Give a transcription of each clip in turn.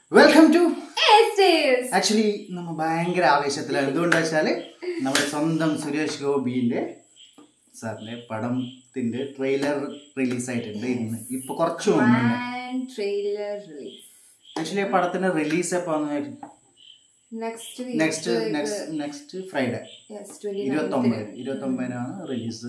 Welcome to Estes. Actually നമ്മ ഭയങ്കര ആവേശത്തിലാണ് എന്തുകൊണ്ടാ വെച്ചാല് നമ്മുടെ സ്വന്തം സുരേഷ് ഗോപിന്റെ സാറിന്റെ പടത്തിന്റെ ട്രെയിലർ റിലീസ് ആയിട്ടുണ്ട് ഇന്ന് ഇപ്പൊ കുറച്ച് മുമ്പ് And trailer release. ആക്ച്വലി ആ പടത്തിന്റെ റിലീസ് എപ്പോന്ന് Next week. നെക്സ്റ്റ് ഇത് next next Friday Yes, 29th. ഇരുപത്തി ഒമ്പത് ഇരുപത്തി ഒമ്പതിനാണ് റിലീസ്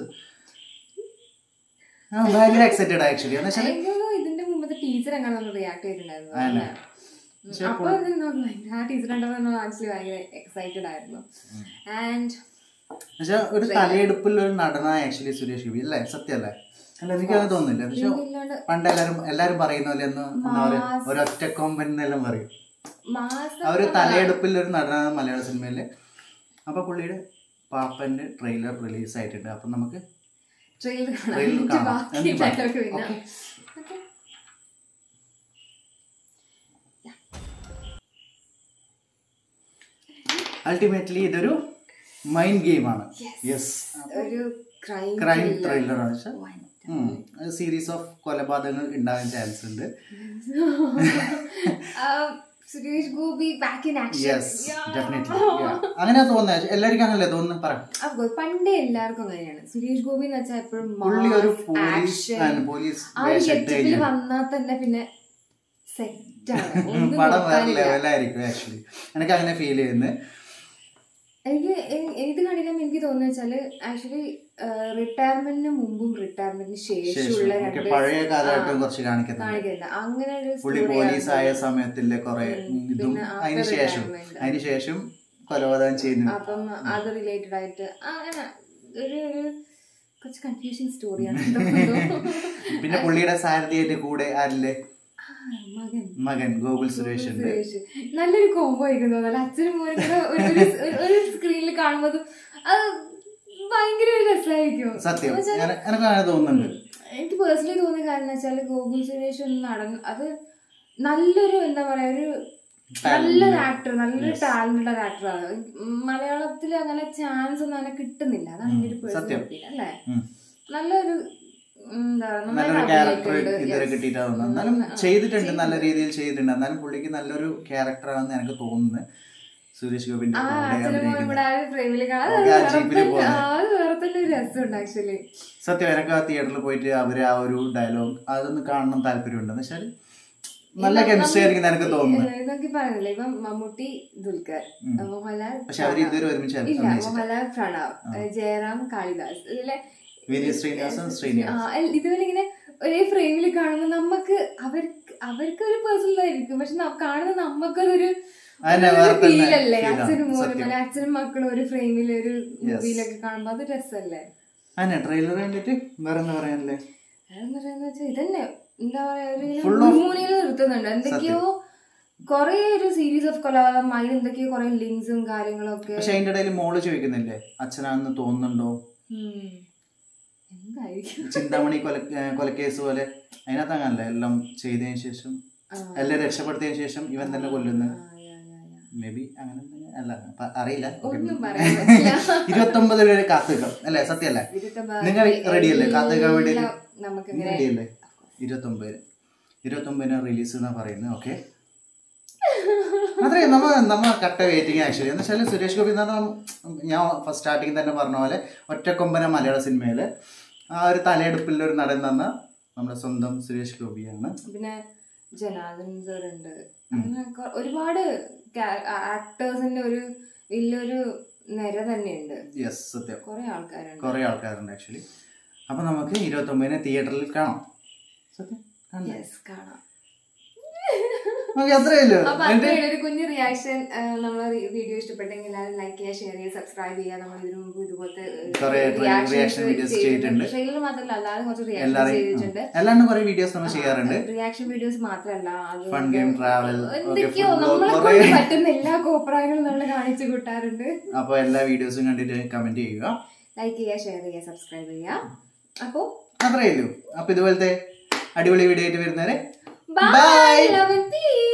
ഭയങ്കര എക്സൈറ്റഡ് ആക്ച്വലി എന്ന് വെച്ചാൽ എനിക്ക് തോന്നുന്നു ഇതിന്റെ മുമ്പത്തെ ടീച്ചർ എങ്ങനെ നമ്മൾ റിയാക്ട് ചെയ്തിട്ടുണ്ടായിരുന്നു ആണ്. അല്ലേ? ഉം, അപ്പൊ ഇത് നോക്കുമ്പോ ആ ടീച്ചർ കണ്ടപ്പോ ആക്ച്വലി ഭയങ്കര എക്സൈറ്റഡ് ആയിരുന്നു ആൻഡ് എന്നുവെച്ചാൽ ഒരു തലയെടുപ്പിൽ ഒരു നടനായ ആക്ച്വലി സുരേഷ് ഗോപി അല്ലേ സത്യമല്ലേ അല്ല എനിക്ക് അങ്ങനെ തോന്നുന്നില്ല പക്ഷെ ഇല്ലാണ്ട് പണ്ട് എല്ലാരും എല്ലാരും പറയുന്ന പോലെ ഒന്ന് എന്താ പറയാ ഒരൊറ്റ കൊമ്പൻ എന്നെല്ലാം പറയും മാസം ആ ഒരു തലയെടുപ്പിൽ ഒരു നടനാണ് മലയാള സിനിമയില് അപ്പൊ പുള്ളിയുടെ പാപ്പന്റെ ട്രെയിലർ റിലീസ് ആയിട്ടുണ്ട് അപ്പൊ നമുക്ക് ട്രെയിലർ Trailer കാണാം കാണാം. ബാക്കി എന്നിട്ട് ബാക്കി. dialogue പിന്നെ Okay. Okay. അൾട്ടിമേറ്റ്ലി ഇതൊരു മൈൻഡ് ഗെയിമാണ് യെസ് ഒരു ക്രൈം ക്രൈം ത്രില്ലർ ആണ് സീരീസ് ഓഫ് കൊലപാതകങ്ങൾ ഉണ്ടാകാൻ ചാൻസ് ഉണ്ട് Suresh Gopi back in action yes definitely അങ്ങനെ തോന്നുന്നത് എല്ലാവർക്കും അങ്ങനല്ലേ തോന്നുന്നു പറ പണ്ടേ എല്ലാവർക്കും അങ്ങനെയാണ് സുരേഷ് ഗോപി എന്ന് വെച്ചാൽ എപ്പോഴും പുള്ളി ഒരു പോലീസ് പോലീസ് ആ ഒരു ഗെറ്റപ്പിൽ വന്നാൽ തന്നെ പിന്നെ സെറ്റാണ് ഒന്നും പടം വേറെ നോക്കാനില്ല. ലെവലായിരിക്കും ആക്ച്വലി എനിക്ക് അങ്ങനെ ഫീൽ ചെയ്യുന്നത് എനിക്ക് എ- ഇത് കണ്ടിട്ടാൽ എനിക്ക് തോന്നുന്നത് വെച്ചാല് ആക്ച്വലി റിട്ടയർമെന്റിന് മുമ്പും റിട്ടയർമെന്റിന് ശേഷമുള്ള ശേഷം രണ്ട് പഴയ കാലഘട്ടം കുറച്ച് കാണിക്കുന്നുണ്ട് കാണിക്കില്ല അങ്ങനെ ഒരു പുള്ളി story പോലീസ് ആണ്. ആയ സമയത്തിലെ കുറെ ഇതും പിന്നെ after അതിന് ശേഷം retirement. അതിന് ശേഷം കൊലപാതകം ചെയ്യുന്നു അപ്പം അത് റിലേറ്റഡ് ആയിട്ട് അങ്ങനെ ഒരു ഒരു കുറച്ച് കൺഫ്യൂഷൻ സ്റ്റോറിയാണ് പിന്നെ പുള്ളിയുടെ സാരഥിയുടെ കൂടെ ആരില്ലേ മകൻ മകൻ ഗോകുൽ സുരേഷ് ഉണ്ട് സുരേഷ് നല്ലൊരു കോംബോ ആയിരിക്കും തോന്നല അച്ഛനും മോനും കൂടെ ഒരു- ഒരു- ഒരു- ഒരു സ്ക്രീനിൽ കാണുമ്പോൾ അത് ഭയങ്കര ഒരു രസമായിരിക്കും സത്യം ഞാൻ- എനിക്ക് അങ്ങനെ തോന്നുന്നുണ്ട് എനിക്ക് പേഴ്സണലി തോന്നിയ കാര്യം എന്ന് വെച്ചാൽ ഗോകുൽ സുരേഷ് ഒന്ന് നടൻ അത് നല്ലൊരു എന്താ പറയാ ഒരു നല്ലൊരു ആക്ടർ നല്ലൊരു ടാലന്റഡ് ഒരു ആക്ടറാണ് മലയാളത്തിൽ അങ്ങനെ ചാൻസ് ഒന്നും അങ്ങനെ കിട്ടുന്നില്ല അതാണ് എന്റെ ഒരു പേഴ്സണൽ സത്യം. ഒപ്പീനിയൻ അല്ലേ ഉം. നല്ലൊരു എന്താ നല്ലൊരു നന്നായിട്ട് ക്യാരക്ടർ അഭിനയിക്കുന്നുണ്ട്. ഇതുവരെ Yes. കിട്ടിയിട്ടാ തോന്നുന്നത് എന്നാലും ചെയ്തിട്ടുണ്ട് നല്ല രീതിയിൽ ചെയ്തിട്ടുണ്ട് എന്നാലും പുള്ളിക്ക് നല്ലൊരു ക്യാരക്ടറാണെന്ന് എനിക്ക് തോന്നുന്നു സുരേഷ് ഗോപിന്റെ ആ കൂടെ അച്ഛനും മോനും അഭിനയിക്കുന്നത് കൂടെ ആ ഒരു ഫ്രെയിമിൽ കാണാൻ ഓക്കേ, ആ ജീപ്പില് പോകുന്നെ. അത് വേറെ തന്നെ ഒരു രസമുണ്ട് ആക്ച്വലി സത്യം എനിക്ക് ആ തിയേറ്ററിൽ പോയിട്ട് അവര് ആ ഒരു ഡയലോഗ് അതൊന്ന് കാണണം താല്പര്യമുണ്ട് എന്ന് വെച്ചാൽ നല്ല കെമിസ്ട്രി ആയിരിക്കും എനിക്ക് തോന്നുന്നത് നമുക്ക് പറയുന്നില്ല ഇപ്പം മമ്മൂട്ടി ദുൽഖർ മോഹൻലാൽ പക്ഷെ അവർ ഇതുവരെ ഒരുമിച്ച് ഇല്ല അഭിനയിച്ചില്ല മോഹൻലാൽ പ്രണവ് ജയറാം കാളിദാസ് ഇതിലെ വിനീത് ശ്രീനിവാസൻ ശ്രീനിവാസൻ ആ, അല്ല, ഇതുപോലെ ഇങ്ങനെ ഒരേ ഫ്രെയിമിൽ കാണുമ്പോൾ നമുക്ക് അവർക്ക് അവർക്ക് ഒരു പേഴ്സണൽ ആയിരിക്കും പക്ഷെ ന- കാണുന്ന നമുക്കതൊരു അതന്നെ വേറെ തന്നെ ഫീൽ അല്ലേ feel ആണ്. അച്ഛനും മോനും സത്യം. അല്ലെ അച്ഛനും മക്കളും ഒരു ഫ്രെയിമിൽ ഒരു മൂവിയിലൊക്കെ കാണുമ്പോ അത് രസമല്ലേ അതന്നെ ട്രെയിലർ കണ്ടിട്ട് വേറെ എന്താ പറയാനല്ലേ അതെന്ന് പറയുന്നത് വെച്ചാൽ ഇതന്നെ എന്താ പറയാ ഒരു ഇങ്ങനെ Full of- മുൾമുനയിൽ നിർത്തുന്നുണ്ട് എന്തൊക്കെയോ കൊറേ ഒരു സീരീസ് ഓഫ് കൊലപാതകം അതിൽ എന്തൊക്കെയോ കൊറേ ലിങ്ക്സും കാര്യങ്ങളും ഒക്കെ പക്ഷെ അതിന്റെ ഇടയിൽ മോള് ചോദിക്കുന്നില്ലേ അച്ഛനാണെന്ന് തോന്നുന്നുണ്ടോ ഉം. എന്തായിരിക്കും ചിന്താമണി കൊല ഏ, കൊലക്കേസ് പോലെ അതിനകത്ത് അങ്ങനല്ല എല്ലാം ചെയ്തതിന് ശേഷം ആ. എല്ലാം രക്ഷപ്പെടുത്തിയതിന് ശേഷം ഇവൻ തന്നെ കൊല്ലുന്നു ആ, യാ, യാ, യാ. മേ ബി അങ്ങനെ എന്തെങ്കിലും- അല്ല പ- അറിയില്ല ഒന്നും പറയാൻ പറ്റില്ല ഇരുപത്തി ഒമ്പത് വരെ കാത്തുക്കാം അല്ലേ സത്യല്ലേ ഇരുപത്തൊമ്പതാം നിങ്ങൾ തീയതി റെഡി അല്ലേ കാത്തുക്കാൻ വേണ്ടി എല്ലാം നമുക്കിങ്ങനെ റെഡി അല്ലേ ഇരുപത്തി ഒമ്പതിന് ഇരുപത്തി ഒമ്പതിന് റിലീസ് എന്നാ പറയുന്നത് ഓക്കെ അത്രേ നമ്മ നമ്മ കട്ട വെയിറ്റിംഗ് ആക്ച്വലി എന്ന് വെച്ചാൽ സുരേഷ് ഗോപി എന്ന് പറഞ്ഞാൽ ഞാൻ ഫസ്റ്റ് സ്റ്റാർട്ടിങ് തന്നെ പറഞ്ഞ പോലെ ഒറ്റക്കൊമ്പന മലയാള സിനിമയില് ആ ഒരു തലയെടുപ്പിൽ ഒരു നടൻ തന്ന നമ്മുടെ സ്വന്തം സുരേഷ് ഗോപിയാണ് പിന്നെ ജനാർദ്ദൻ സാർ ഉണ്ട് അങ്ങനെ കൊ- ഒരുപാട് ആക്ടേഴ്സിന്റെ ഒരു വലിയൊരു നിര തന്നെയുണ്ട് യെസ് സത്യം കുറെ ആൾക്കാരുണ്ട് കുറെ ആൾക്കാരുണ്ട് ആക്ച്വലി അപ്പൊ നമുക്ക് ഇരുപത്തി ഒമ്പതിന് തിയേറ്ററിൽ കാണാം സത്യം കാണണ്ടേ? യെസ് കാണാം ഓക്കെ അത്രയല്ലോ അപ്പൊ അത്രയും ഒരു കുഞ്ഞു റിയാക്ഷൻ നമ്മളെ വീഡിയോ ഇഷ്ടപ്പെട്ടെങ്കിൽ എല്ലാവരും ലൈക്ക് ചെയ്യുക ഷെയർ ചെയ്യുക സബ്സ്ക്രൈബ് ചെയ്യുക നമ്മൾ ഇതിനു മുമ്പ് ഇതുപോലത്തെ കുറേ reaction videos ചെയ്തിട്ടുണ്ട്. ട്രെയിലർ മാത്രമല്ല അല്ലാതെ കുറച്ച് റിയാക്ഷൻ എല്ലാരെയും ചെയ്തിട്ടുണ്ട് എല്ലാണ്ട് കുറെ വീഡിയോസ് നമ്മൾ ചെയ്യാറുണ്ട് റിയാക്ഷൻ വീഡിയോസ് മാത്രമല്ല അത് ഫൺ ഗെയിം ട്രാവൽ എന്തൊക്കെയോ നമ്മളെ കൊണ്ട് പറ്റുന്ന എല്ലാ കോപ്രായങ്ങളും നമ്മൾ കാണിച്ചു കൂട്ടാറുണ്ട് അപ്പൊ എല്ലാ വീഡിയോസും കണ്ടിട്ട് കമന്റ് ചെയ്യുക ലൈക്ക് ചെയ്യുക ഷെയർ ചെയ്യുക സബ്സ്ക്രൈബ് ചെയ്യുക അപ്പോ അത്രയേ ഉള്ളൂ അപ്പൊ ഇതുപോലത്തെ അടിപൊളി വീഡിയോ ആയിട്ട് വരുന്നവരെ ബൈ ലവ്